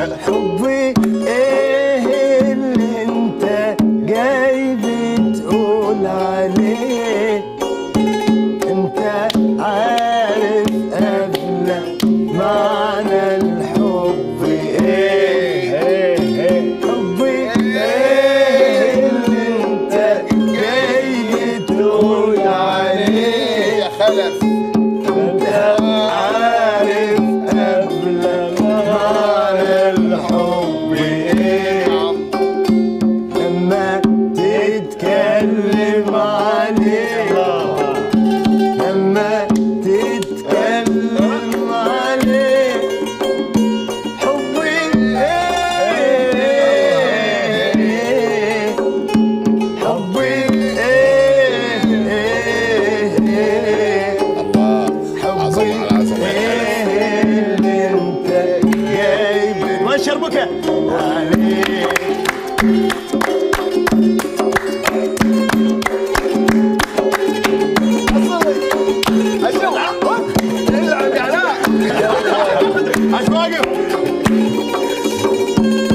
حبي ايه اللي انت جاي بتقول عليه انت عارف قبل معنى الحب ايه حبي ايه اللي انت جاي بتقول عليه يا خلف انت عارف قبل معنى الحب ايه لما تتكلم عليه لما تتكلم عليه حبي ايه حبي ايه الله عظمة حبي على عظمة ايه اللي انت جايب ما شربك عليه العب يا علاء عاش واقف